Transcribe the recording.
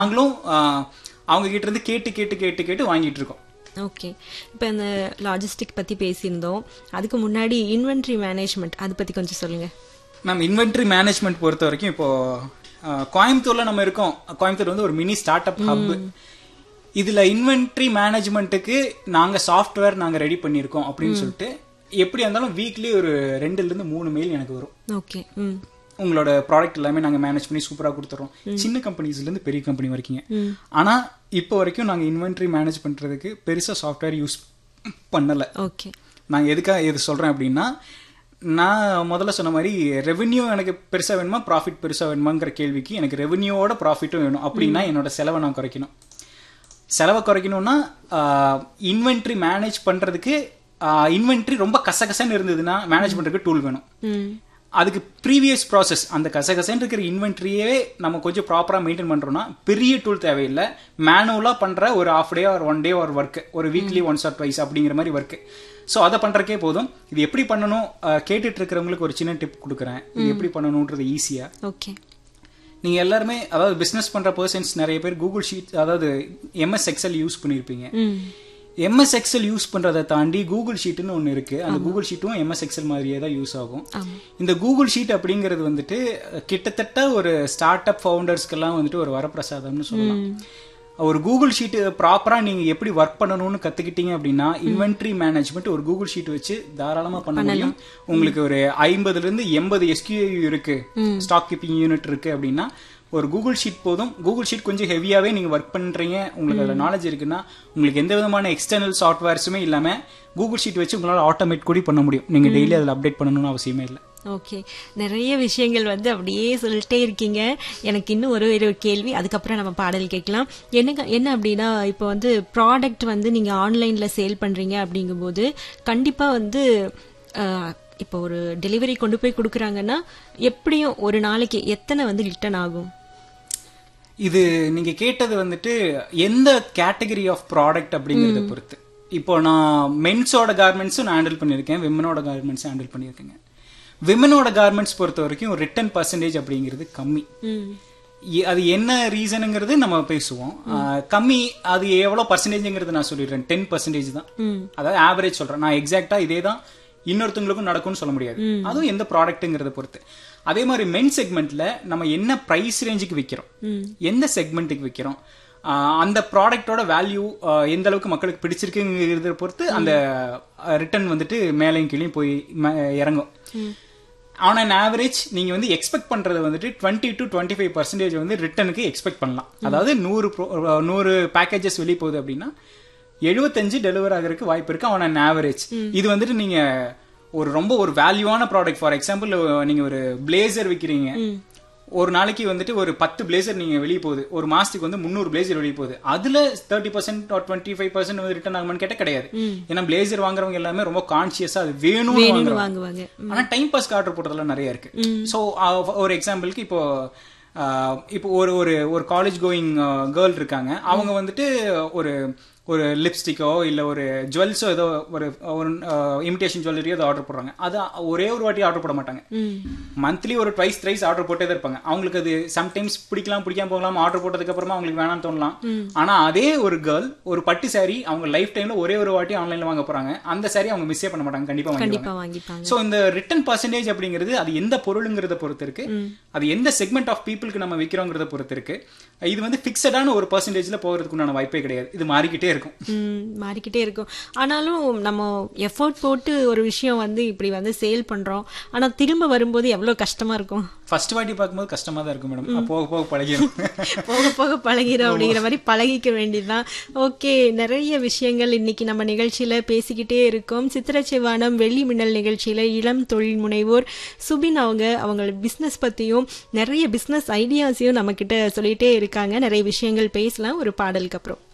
நாங்களும் ஆஹ், அவங்க கிட்ட இருந்து கேட்டு கேட்டு கேட்டு கேட்டு வாங்கிட்டு இருக்கோம் ஓகே இப்போ இந்த லாஜிஸ்டிக் பற்றி பேசியிருந்தோம் அதுக்கு முன்னாடி இன்வென்ட்ரி மேனேஜ்மெண்ட் அதை பற்றி கொஞ்சம் சொல்லுங்கள் மேம் இன்வென்ட்ரி மேனேஜ்மெண்ட் பொறுத்த வரைக்கும் இப்போ ஆஹ், கோயம்புத்தூர்ல நம்ம இருக்கோம் கோயம்புத்தூர் வந்து ஒரு மினி ஸ்டார்ட் அப் ஹப் இதுல இன்வென்ட்ரி மேனேஜ்மெண்ட்டுக்கு நாங்க சாஃப்ட்வேர் நாங்க ரெடி பண்ணியிருக்கோம் அப்படின்னு சொல்லிட்டு எப்படி இருந்தாலும் வீக்லி ஒரு ரெண்டுல இருந்து மூணு மெயில் எனக்கு வரும் ஓகே ம் உங்களோட ப்ராடக்ட் எல்லாமே நாங்க மேனேஜ் பண்ணி சூப்பரா கொடுத்துறோம் சின்ன கம்பெனிஸ்ல இருந்து பெரிய கம்பெனி வரைக்கும் ம். ஆனா இப்போ வரைக்கும் நாங்க இன்வென்ட்ரி மேனேஜ் பண்றதுக்கு பெருசா சாஃப்ட்வேர் யூஸ் பண்ணல ஓகே நான் எதுக்காக இது சொல்றேன் அப்படின்னா நான் முதல்ல சொன்ன மாதிரி ரெவென்யூ எனக்கு பெருசா வேணுமா ப்ராஃபிட் பெருசா வேணுமாங்கிற கேள்விக்கு எனக்கு ரெவென்யூவோட ப்ராஃபிட்டும் வேணும் அப்படின்னா என்னோட செலவை நான் குறைக்கணும் செலவை குறைக்கணும்னா இன்வென்ட்ரி மேனேஜ் பண்றதுக்கு இன்வென்ட்ரி ரொம்ப கசகசன்னு இருந்ததுன்னா மேனேஜ் பண்றதுக்கு டூல் வேணும் ம் அதுக்கு ப்ரீவியஸ் ப்ராசஸ் அந்த கசகசன்னு இருக்கிற இன்வென்ட்ரியே நம்ம கொஞ்சம் ப்ராப்பராக மெயின்டைன் பண்றோம்னா பெரிய டூல் தேவையில்லை மேனுவலாக பண்ற ஒரு ஆஃப் டே ஒரு ஒன் டே ஒரு ஒர்க் ஒரு வீக்லி ஒன்ஸ் ஆர் ட்வைஸ் அப்படிங்கிற மாதிரி ஒர்க் ஸோ அதை பண்றதுக்கே போதும் இது எப்படி பண்ணணும் அஹ், கேட்டுட்டு இருக்கிறவங்களுக்கு ஒரு சின்ன டிப் கொடுக்குறேன் இது எப்படி பண்ணணுன்றது ஈஸியா ஓகே நீங்க எல்லாருமே அதாவது பிசினஸ் பண்ற பர்சன்ஸ் நிறைய பேர் கூகுள் ஷீட் அதாவது எம்எஸ் எக்ஸல் யூஸ் பண்ணியிருப்பீங்க ம் எம்எஸ் எக்ஸல் யூஸ் பண்றதை தாண்டி கூகுள் ஷீட்னு ஒன்று இருக்கு அந்த கூகுள் ஷீட்டும் எம்எஸ் எக்ஸல் மாதிரியே தான் யூஸ் ஆகும் ஆமா இந்த கூகுள் ஷீட் அப்படிங்கிறது வந்துட்டு அஹ், கிட்டத்தட்ட ஒரு ஸ்டார்ட் அப் ஃபவுண்டர்ஸ்க்கெல்லாம் வந்துட்டு ஒரு வரப்பிரசாதம்னு சொல்லலாம் ஒரு கூகுள் ஷீட் ப்ராப்பரா நீங்க எப்படி ஒர்க் பண்ணணும்னு கத்துக்கிட்டீங்க அப்படின்னா இன்வென்ட்ரி மேனேஜ்மெண்ட் ஒரு கூகுள் ஷீட் வச்சு தாராளமா பண்ண முடியும் உங்களுக்கு ஒரு ஐம்பதுல இருந்து எண்பது எஸ்கியூ இருக்கு ஸ்டாக் கீப்பிங் யூனிட் இருக்கு அப்படின்னா ஒரு கூகுள் ஷீட் போதும் கூகுள் ஷீட் கொஞ்சம் ஹெவியாவே நீங்க ஒர்க் பண்றீங்க உங்களுக்கு அதுல நாலேஜ் இருக்குன்னா உங்களுக்கு எந்த விதமான எக்ஸ்டர்னல் சாஃப்ட்வேர்ஸுமே இல்லாம கூகுள் ஷீட் வச்சு உங்களால ஆட்டோமேட் கூட பண்ண முடியும் நீங்க டெய்லி அதில் அப்டேட் பண்ணணும்னு அவசியமே இல்லை ஓகே நிறைய விஷயங்கள் வந்து அப்படியே சொல்லிட்டே இருக்கீங்க எனக்கு இன்னும் ஒரு ஒரு கேள்வி அதுக்கப்புறம் நம்ம பாடல் கேட்கலாம் என்ன என்ன அப்படின்னா இப்போ வந்து ப்ராடக்ட் வந்து நீங்கள் ஆன்லைனில் சேல் பண்ணுறீங்க அப்படிங்கும்போது கண்டிப்பாக வந்து அஹ், இப்போ ஒரு டெலிவரி கொண்டு போய் கொடுக்குறாங்கன்னா எப்படியும் ஒரு நாளைக்கு எத்தனை வந்து ரிட்டர்ன் ஆகும் இது நீங்க கேட்டது வந்துட்டு எந்த கேட்டகரி ஆஃப் ப்ராடக்ட் அப்படிங்கறத பொறுத்து இப்போ நான் மென்ஸோட கார்மெண்ட்ஸும் நான் ஹேண்டில் பண்ணியிருக்கேன் விமனோட கார்மெண்ட்ஸும் ஹேண்டில் பண்ணியிருக்கேங்க விமனோட கார்மெண்ட்ஸ் பொறுத்த வரைக்கும் ரிட்டர்ன் பர்சன்டேஜ் அப்படிங்கிறது கம்மி ம் இ- அது என்ன ரீசனுங்கிறது நம்ம பேசுவோம் ஆஹ், கம்மி அது எவ்வளவு பர்சன்டேஜ்ங்கிறது நான் சொல்லிடுறேன் டென் பர்சன்டேஜ் தான் ம் அதாவது ஆவரேஜ் சொல்றேன் நான் எக்ஸாக்டா இதே தான் இன்னொருத்தவங்களுக்கும் நடக்கும்னு சொல்ல முடியாது அதுவும் எந்த ப்ராடக்ட்டுங்கிறத பொறுத்து அதே மாதிரி மென் செக்மெண்ட்ல நம்ம என்ன பிரைஸ் ரேஞ்சுக்கு விற்கிறோம் ம் எந்த செக்மெண்ட்டுக்கு விற்கிறோம் ஆஹ் அந்த ப்ராடக்டோட வேல்யூ எந்த அளவுக்கு மக்களுக்கு பிடிச்சிருக்குங்கிறத பொறுத்து அந்த ரிட்டர்ன் வந்துட்டு மேலையும் கீழையும் போய் ம- இறங்கும் ஆன் அன் ஆவரேஜ் நீங்க வந்து எக்ஸ்பெக்ட் பண்றது வந்துட்டு twenty two twenty five percentage வந்து ரிட்டனுக்கு எக்ஸ்பெக்ட் பண்ணலாம் அதாவது நூறு pro- அஹ் நூறு பேக்கேஜஸ் வெளியே போகுது அப்படின்னா எழுபத்தஞ்சு டெலிவர் ஆகிறதுக்கு வாய்ப்பு இருக்கு ஆன் அன் ஆவரேஜ் இது வந்துட்டு நீங்க ஒரு ரொம்ப ஒரு வேல்யூவான ப்ராடக்ட் ஃபார் எக்ஸாம்பிள் நீங்க ஒரு பிளேசர் விற்கிறீங்க ஒரு நாளைக்கு வந்துட்டு ஒரு பத்து பிளேசர் நீங்க வெளியே போகுது ஒரு மாசத்துக்கு வந்து முந்நூறு பிளேசர் வெளியே போகுது அதுல thirty percent or twenty five percent வந்து ரிட்டர்ன் ஆகுமான்னு கேட்ட கிடையாது ஏன்னா பிளேசர் வாங்குறவங்க எல்லாமே ரொம்ப கான்சியஸா அது வேணும்னு வேணும்னு வாங்குறவங்க வாங்குவாங்க ஆனா டைம் பாஸ்க்கு ஆர்டர் போட்டதெல்லாம் நிறைய இருக்கு சோ ஒரு எக்ஸாம்பிளுக்கு இப்போ ஆஹ், இப்போ ஒரு ஒரு ஒரு காலேஜ் கோயிங் கேர்ள் இருக்காங்க அவங்க வந்துட்டு ஒரு ஒரு லிப்ஸ்டிக்கோ இல்ல ஒரு ஜுவல்ஸோ ஏதோ ஒரு ஒரு இமிடேஷன் ஜுவல்லரியோ ஏதோ ஆர்டர் போடுறாங்க அது ஒரே ஒரு வாட்டி ஆர்டர் போட மாட்டாங்க ம் மந்த்லி ஒரு ட்வைஸ் த்ரைஸ் ஆர்டர் போட்டே தான் இருப்பாங்க அவங்களுக்கு அது சம்டைம்ஸ் பிடிக்கலாம் பிடிக்காம போகலாம் ஆர்டர் போட்டதுக்கு அப்புறமா அவங்களுக்கு வேணாம்னு தோணலாம் ஆனா அதே ஒரு கேர்ள் ஒரு பட்டு saree அவங்க லைஃப் டைம்ல ஒரே ஒரு வாட்டி ஆன்லைன்ல வாங்க போறாங்க அந்த saree அவங்க மிஸ்ஸே பண்ண மாட்டாங்க கண்டிப்பா வாங்கிடுவாங்க கண்டிப்பா வாங்கிப்பாங்க சோ இந்த ரிட்டர்ன் பர்சன்டேஜ் அப்படிங்கிறது அது எந்த பொருளுங்கிறத பொறுத்து இருக்கு அது எந்த செக்மெண்ட் ஆஃப் பீப்புளுக்கு நம்ம விற்கிறோங்கிறத பொறுத்து இருக்கு இது வந்து ஃபிக்ஸடான ஒரு பர்சன்டேஜ்ல போகிறதுக்கு உண்டான வாய்ப்பே கிடையாது இது மாறிக்கிட்டே இருக்கும் ம், மாறிக்கிட்டே இருக்கும் ஆனாலும் நம்ம எஃபோர்ட் போட்டு ஒரு விஷயம் வந்து இப்படி வந்து சேல் பண்றோம் ஆனா திரும்ப வரும்போது எவ்வளவு கஷ்டமா இருக்கும் ஃபர்ஸ்ட் வாட்டி பார்க்கும்போது கஷ்டமா தான் இருக்கும் மேடம் போக போக பழகிடும் போக போக பழகிடும் அப்படிங்கிற மாதிரி பழகிக்க வேண்டியதுதான் ஓகே நிறைய விஷயங்கள் இன்னைக்கு நம்ம நிகழ்ச்சியில பேசிக்கிட்டே இருக்கோம் சித்திரச்சிவானம் வெள்ளி மின்னல் நிகழ்ச்சியில இளம் தொழில் முனைவோர் சுபின் அவங்க அவங்க பிசினஸ் பத்தியும் நிறைய பிசினஸ் ஐடியாஸையும் நம்ம கிட்ட சொல்லிட்டே இருக்காங்க நிறைய விஷயங்கள் பேசலாம் ஒரு பாடலுக்கு அப்புறம்